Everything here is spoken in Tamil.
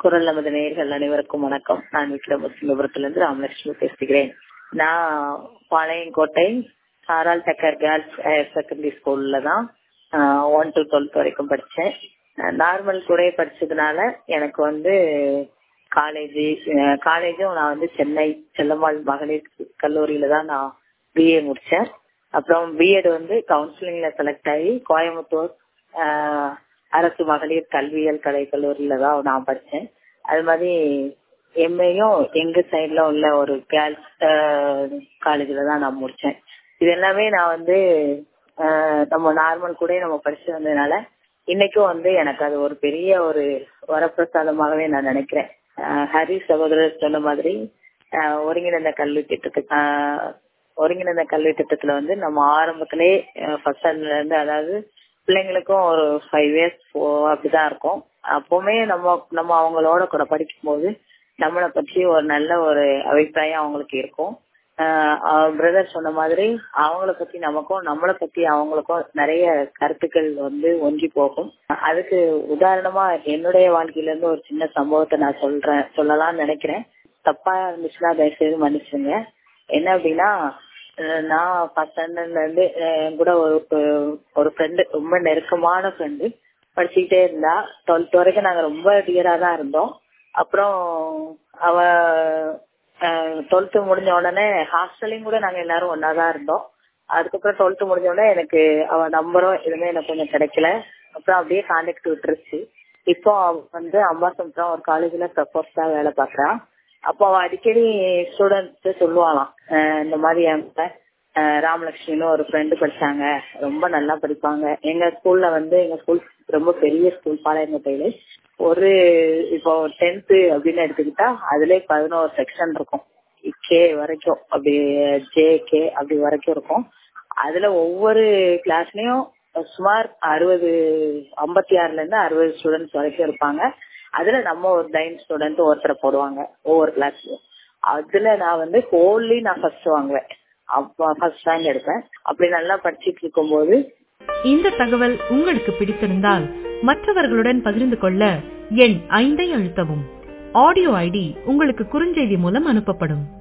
குரல் நமது நேயர்கள் அனைவருக்கும் வணக்கம் நான் விக்ரமசிங்கபுரத்திலிருந்து ராமலட்சுமி பேசுகிறேன் நான் பாளையங்கோட்டை சாரால் டக்கர் கேர்ள்ஸ் ஹையர் செகண்டரி ஸ்கூல்ல தான் ஒன் டு டுவெல்த் வரைக்கும் படித்தேன் நார்மல் கூட படிச்சதுனால எனக்கு வந்து காலேஜ் காலேஜும் நான் வந்து சென்னை செல்லம்மாள் மகளிர் கல்லூரியில தான் நான் பிஏ முடிச்சேன் அப்புறம் பிஎட் வந்து கவுன்சிலிங்ல செலக்ட் ஆகி கோயம்புத்தூர் அரசு மகளிர் கல்வியியல் கலை கல்லூரியில தான் நான் படித்தேன் அது மாதிரி எம்ஏயும் எங்க சைட்ல உள்ள ஒரு கேர்ள்ஸ் காலேஜ்ல தான் நான் முடிச்சேன் இது எல்லாமே நான் வந்து நம்ம நார்மல் கூட நம்ம படிச்சு வந்ததுனால இன்னைக்கும் வந்து எனக்கு அது ஒரு பெரிய ஒரு வரப்பிரசாதமாகவே நான் நினைக்கிறேன் ஹரி சகோதரர் சொன்ன மாதிரி ஒருங்கிணைந்த கல்வி திட்டத்துக்கு ஒருங்கிணைந்த கல்வி திட்டத்துல வந்து நம்ம ஆரம்பத்திலே ஃபர்ஸ்ட் ஸ்டாண்டர்ட்ல இருந்து அதாவது பிள்ளைங்களுக்கும் ஒரு ஃபைவ் இயர்ஸ் அப்படிதான் இருக்கும் அப்பவுமே நம்ம நம்ம அவங்களோட கூட படிக்கும் போது நம்மளை பற்றி ஒரு நல்ல ஒரு அபிப்பிராயம் அவங்களுக்கு இருக்கும் பிரதர் சொன்ன மாதிரி அவங்கள பத்தி நமக்கும் நம்மளை பத்தி அவங்களுக்கும் நிறைய கருத்துக்கள் வந்து ஒன்றி போகும் அதுக்கு உதாரணமா என்னுடைய வாழ்க்கையில இருந்து ஒரு சின்ன சம்பவத்தை நான் சொல்றேன் சொல்லலாம்னு நினைக்கிறேன் தப்பா இருந்துச்சுன்னா தயவுசெய்து மன்னிச்சுங்க என்ன அப்படின்னா நான் ஃபர்ஸ்ட் ஸ்டாண்டர்ட்ல இருந்து என் கூட ஒரு ஒரு ஃப்ரெண்டு ரொம்ப நெருக்கமான ஃப்ரெண்டு படிச்சுக்கிட்டே இருந்தா டுவெல்த் வரைக்கும் நாங்க ரொம்ப டியரா தான் இருந்தோம் அப்புறம் அவ டுவெல்த் முடிஞ்ச உடனே ஹாஸ்டல்லையும் கூட நாங்க எல்லாரும் ஒன்னா தான் இருந்தோம் அதுக்கப்புறம் டுவெல்த் முடிஞ்ச உடனே எனக்கு அவ நம்பரும் எதுவுமே எனக்கு கொஞ்சம் கிடைக்கல அப்புறம் அப்படியே கான்டாக்ட் விட்டுருச்சு இப்போ அவ வந்து அம்பாசமுத்திரம் ஒரு காலேஜ்ல ப்ரொஃபஸரா வேலை பாக்குறான் அப்போ அவ அடிக்கடி ஸ்டூடெண்ட்ஸ் சொல்லுவாளாம் இந்த மாதிரி என் ராமலட்சுமின்னு ஒரு ஃப்ரெண்டு படிச்சாங்க ரொம்ப நல்லா படிப்பாங்க எங்க ஸ்கூல்ல வந்து எங்க ஸ்கூல் ரொம்ப பெரிய ஸ்கூல் பாளையங்கோட்டையில ஒரு இப்போ டென்த்து அப்படின்னு எடுத்துக்கிட்டா அதுல பதினோரு செக்ஷன் இருக்கும் கே வரைக்கும் அப்படி ஜே கே அப்படி வரைக்கும் இருக்கும் அதுல ஒவ்வொரு கிளாஸ்லயும் சுமார் அறுபது ஐம்பத்தி ஆறுல இருந்து அறுபது ஸ்டூடெண்ட்ஸ் வரைக்கும் இருப்பாங்க அதுல நம்ம ஒரு நைன் ஸ்டூடெண்ட் ஒருத்தரை போடுவாங்க ஒவ்வொரு கிளாஸ்லயும் அதுல நான் வந்து ஹோல்லி நான் ஃபர்ஸ்ட் வாங்குவேன் அப்ப ஃபர்ஸ்ட் ரேங்க் எடுப்பேன் அப்படி நல்லா படிச்சிட்டு இருக்கும் போது இந்த தகவல் உங்களுக்கு பிடித்திருந்தால் மற்றவர்களுடன் பகிர்ந்து கொள்ள எண் ஐந்தை அழுத்தவும் ஆடியோ ஐடி உங்களுக்கு குறுஞ்செய்தி மூலம் அனுப்பப்படும்